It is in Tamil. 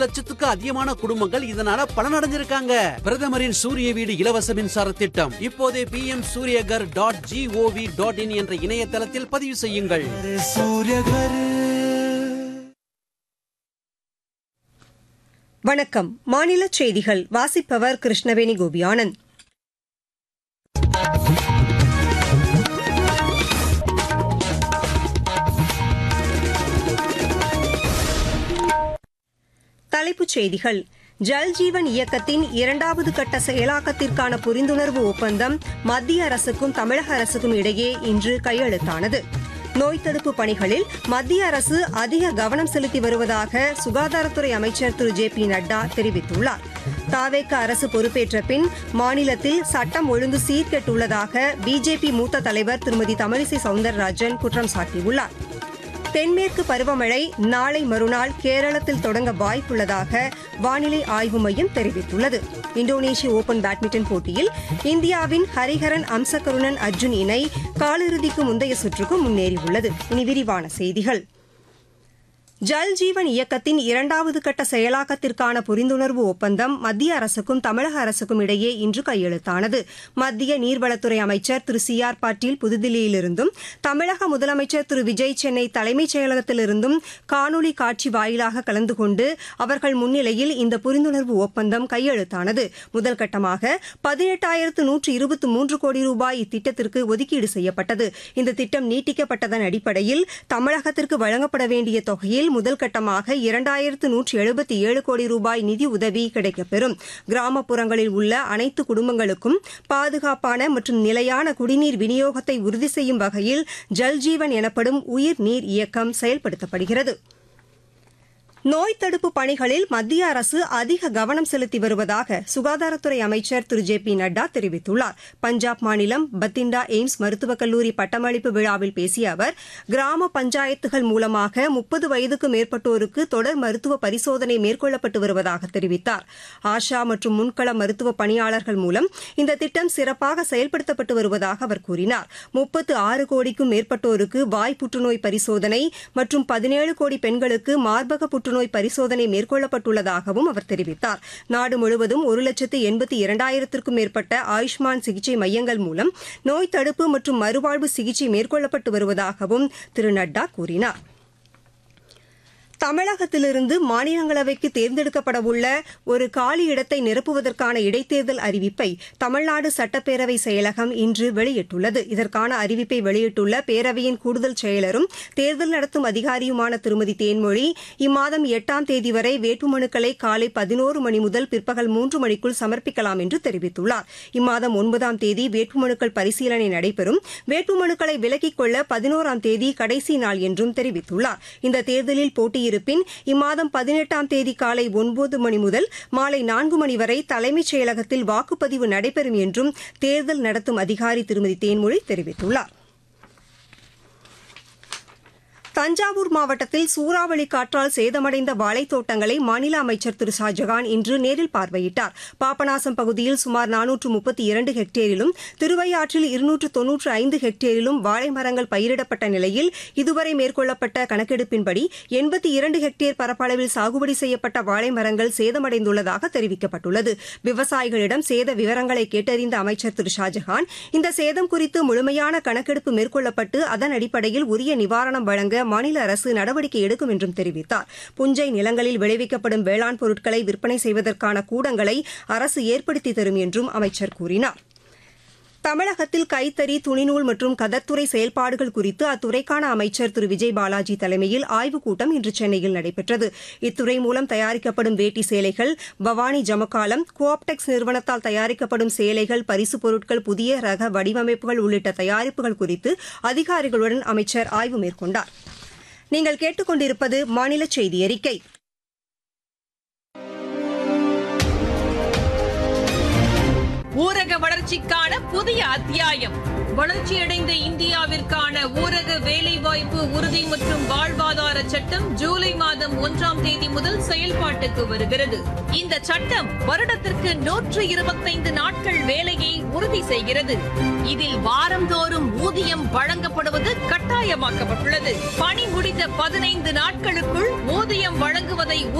லட்சத்துக்கு அதிகமான குடும்பங்கள் இதனால பலனடைஞ்சிருக்காங்க பிரதமரின் சூரிய வீடு இலவச மின்சார திட்டம் இப்போதே P M Suryaghar dot gov dot in என்ற இணையதளத்தில் பதிவு செய்யுங்கள் வணக்கம் மாநில செய்திகள் வாசிப்பவர் கிருஷ்ணவேணி கோபியானந்த் தலைப்புச் செய்திகள் ஜல் ஜீவன் இயக்கத்தின் இரண்டாவது கட்ட செயலாக்கத்திற்கான புரிந்துணர்வு ஒப்பந்தம் மத்திய அரசுக்கும் தமிழக அரசுக்கும் இடையே இன்று கையெழுத்தானது நோய் தடுப்பு பணிகளில் மத்திய அரசு அதிக கவனம் செலுத்தி வருவதாக சுகாதாரத்துறை அமைச்சர் திரு ஜே பி நட்டா தெரிவித்துள்ளார் தாவேக அரசு பொறுப்பேற்ற பின் மாநிலத்தில் சட்டம் ஒழுங்கு சீர்கெட்டுள்ளதாக பிஜேபி மூத்த தலைவர் திருமதி தமிழிசை சவுந்தரராஜன் குற்றம் சாட்டியுள்ளார் தென்மேற்கு பருவமழை நாளை மறுநாள் கேரளத்தில் தொடங்க வாய்ப்புள்ளதாக வானிலை ஆய்வு மையம் தெரிவித்துள்ளது இந்தோனேஷிய ஓபன் பேட்மிண்டன் போட்டியில் இந்தியாவின் ஹரிஹரன் அம்சகருணன் அர்ஜுன் இணை காலிறுதிக்கு முந்தைய சுற்றுக்கு முன்னேறியுள்ளது இனி விரிவான செய்திகள் ஜல் ஜீவன் இயக்கத்தின் இரண்டாவது கட்ட செயலாக்கத்திற்கான புரிந்துணர்வு ஒப்பந்தம் மத்திய அரசுக்கும் தமிழக அரசுக்கும் இடையே இன்று கையெழுத்தானது மத்திய நீர்வளத்துறை அமைச்சர் திரு சி ஆர் பாட்டீல் புதுதில்லியிலிருந்தும் தமிழக முதலமைச்சர் திரு விஜய் சென்னை தலைமைச் செயலகத்திலிருந்தும் காணொலி காட்சி வாயிலாக கலந்து கொண்டு அவர்கள் முன்னிலையில் இந்த புரிந்துணர்வு ஒப்பந்தம் கையெழுத்தானது முதல் கட்டமாக பதினெட்டாயிரத்து நூற்று இருபத்தி மூன்று கோடி ரூபாய் இத்திட்டத்திற்கு ஒதுக்கீடு செய்யப்பட்டது இந்த திட்டம் நீட்டிக்கப்பட்டதன் அடிப்படையில் தமிழகத்திற்கு வழங்கப்பட வேண்டிய தொகையில் முதல் கட்டமாக இரண்டாயிரத்து நூற்றி எழுபத்தி ஏழு கோடி ரூபாய் நிதி உதவி கிடைக்கப்பெறும் கிராமப்புறங்களில் உள்ள அனைத்து குடும்பங்களுக்கும் பாதுகாப்பான மற்றும் நிலையான குடிநீர் விநியோகத்தை உறுதி செய்யும் வகையில் ஜல்ஜீவன் எனப்படும் உயிர் நீர் இயக்கம் செயல்படுத்தப்படுகிறது நோய் தடுப்பு பணிகளில் மத்திய அரசு அதிக கவனம் செலுத்தி வருவதாக சுகாதாரத்துறை அமைச்சர் திரு ஜே பி நட்டா தெரிவித்துள்ளார் பஞ்சாப் மாநிலம் பத்திண்டா எய்ம்ஸ் மருத்துவக் கல்லூரி பட்டமளிப்பு விழாவில் பேசிய அவர் கிராம பஞ்சாயத்துகள் மூலமாக முப்பது வயதுக்கு மேற்பட்டோருக்கு தொடர் மருத்துவ பரிசோதனை மேற்கொள்ளப்பட்டு வருவதாக தெரிவித்தார் ஆஷா மற்றும் முன்கள மருத்துவ பணியாளர்கள் மூலம் இந்த திட்டம் சிறப்பாக செயல்படுத்தப்பட்டு வருவதாக அவர் கூறினார் முப்பத்து ஆறு கோடிக்கும் மேற்பட்டோருக்கு வாய் புற்றுநோய் பரிசோதனை மற்றும் பதினேழு கோடி பெண்களுக்கு மார்பக புற்றுநோய் புற்றுநோய் பரிசோதனை மேற்கொள்ளப்பட்டுள்ளதாகவும் அவர் தெரிவித்தார் நாடு முழுவதும் ஒரு லட்சத்து எண்பத்தி இரண்டாயிரத்திற்கும் மேற்பட்ட ஆயுஷ்மான் சிகிச்சை மையங்கள் மூலம் நோய் தடுப்பு மற்றும் மறுவாழ்வு சிகிச்சை மேற்கொள்ளப்பட்டு வருவதாகவும் திரு நட்டா கூறினார் தமிழகத்திலிருந்து மாநிலங்களவைக்கு தேர்ந்தெடுக்கப்படவுள்ள ஒரு காலி இடத்தை நிரப்புவதற்கான இடைத்தேர்தல் அறிவிப்பை தமிழ்நாடு சட்டப்பேரவை செயலகம் இன்று வெளியிட்டுள்ளது இதற்கான அறிவிப்பை வெளியிட்டுள்ள பேரவையின் கூடுதல் செயலரும் தேர்தல் நடத்தும் அதிகாரியுமான திருமதி தேன்மொழி இம்மாதம் எட்டாம் தேதி வரை வேட்புமனுக்களை காலை பதினோரு மணி முதல் பிற்பகல் மூன்று மணிக்குள் சமர்ப்பிக்கலாம் என்று தெரிவித்துள்ளார் இம்மாதம் ஒன்பதாம் தேதி வேட்புமனுக்கள் பரிசீலனை நடைபெறும் வேட்புமனுக்களை விலக்கிக் கொள்ள பதினோராம் தேதி கடைசி நாள் என்றும் தெரிவித்துள்ளார் இந்த தேர்தலில் போட்டியில் இருப்பின் இம்மாதம் பதினெட்டாம் தேதி காலை ஒன்பது மணி முதல் மாலை நான்கு மணி வரை தலைமைச் செயலகத்தில் வாக்குப்பதிவு நடைபெறும் என்றும் தேர்தல் நடத்தும் அதிகாரி திருமதி தேன்மொழி தெரிவித்துள்ளார் தஞ்சாவூர் மாவட்டத்தில் சூறாவளி காற்றால் சேதமடைந்த வாழைத்தோட்டங்களை மாநில அமைச்சர் திரு ஷாஜகான் இன்று நேரில் பார்வையிட்டார் பாபநாசம் பகுதியில் சுமார் நானூற்று முப்பத்தி இரண்டு ஹெக்டேரிலும் திருவையாற்றில் இருநூற்று தொன்னூற்று ஐந்து ஹெக்டேரிலும் வாழை மரங்கள் பயிரிடப்பட்ட நிலையில் இதுவரை மேற்கொள்ளப்பட்ட கணக்கெடுப்பின்படி எண்பத்தி இரண்டு ஹெக்டேர் பரப்பளவில் சாகுபடி செய்யப்பட்ட வாழை மரங்கள் சேதமடைந்துள்ளதாக தெரிவிக்கப்பட்டுள்ளது விவசாயிகளிடம் சேத விவரங்களை கேட்டறிந்த அமைச்சர் திரு ஷாஜகான் இந்த சேதம் குறித்து முழுமையான கணக்கெடுப்பு மேற்கொள்ளப்பட்டு அதன் அடிப்படையில் உரிய நிவாரணம் வழங்க மாநில அரசு நடவடிக்கை எடுக்கும் என்றும் தெரிவித்தார் புஞ்சை நிலங்களில் விளைவிக்கப்படும் வேளாண் பொருட்களை விற்பனை செய்வதற்கான கூடங்களை அரசு ஏற்படுத்தி தரும் என்றும் அமைச்சர் கூறினார் தமிழகத்தில் கைத்தறி துணிநூல் மற்றும் கதர்த்துறை செயல்பாடுகள் குறித்து அத்துறைக்கான அமைச்சர் திரு விஜய் பாலாஜி தலைமையில் ஆய்வுக் கூட்டம் இன்று சென்னையில் நடைபெற்றது இத்துறை மூலம் தயாரிக்கப்படும் வேட்டி சேலைகள் பவானி ஜமக்காலம் கோஆப்டெக்ஸ் நிறுவனத்தால் தயாரிக்கப்படும் சேலைகள் பரிசுப் பொருட்கள் புதிய ரக வடிவமைப்புகள் உள்ளிட்ட தயாரிப்புகள் குறித்து அதிகாரிகளுடன் அமைச்சர் ஆய்வு மேற்கொண்டார் நீங்கள் கேட்டுக்கொண்டிருப்பது மாநில செய்தி அறிக்கை ஊரக வளர்ச்சிக்கான புதிய அத்தியாயம் வளர்ச்சியடைந்த இந்தியாவிற்கான ஊரக வேலைவாய்ப்பு உறுதி மற்றும் வாழ்வாதார சட்டம் ஜூலை மாதம் ஒன்றாம் தேதி முதல் செயல்பாட்டுக்கு வருகிறது இந்த சட்டம் வருடத்திற்கு நூற்று இருபத்தைந்து நாட்கள் வேலையை உறுதி செய்கிறது இதில் வாரந்தோறும் ஊதியம் வழங்கப்படுவது கட்டாயமாக்கப்பட்டுள்ளது பணி முடிந்த பதினைந்து நாட்களுக்குள் ஊதியம் வழங்குவதை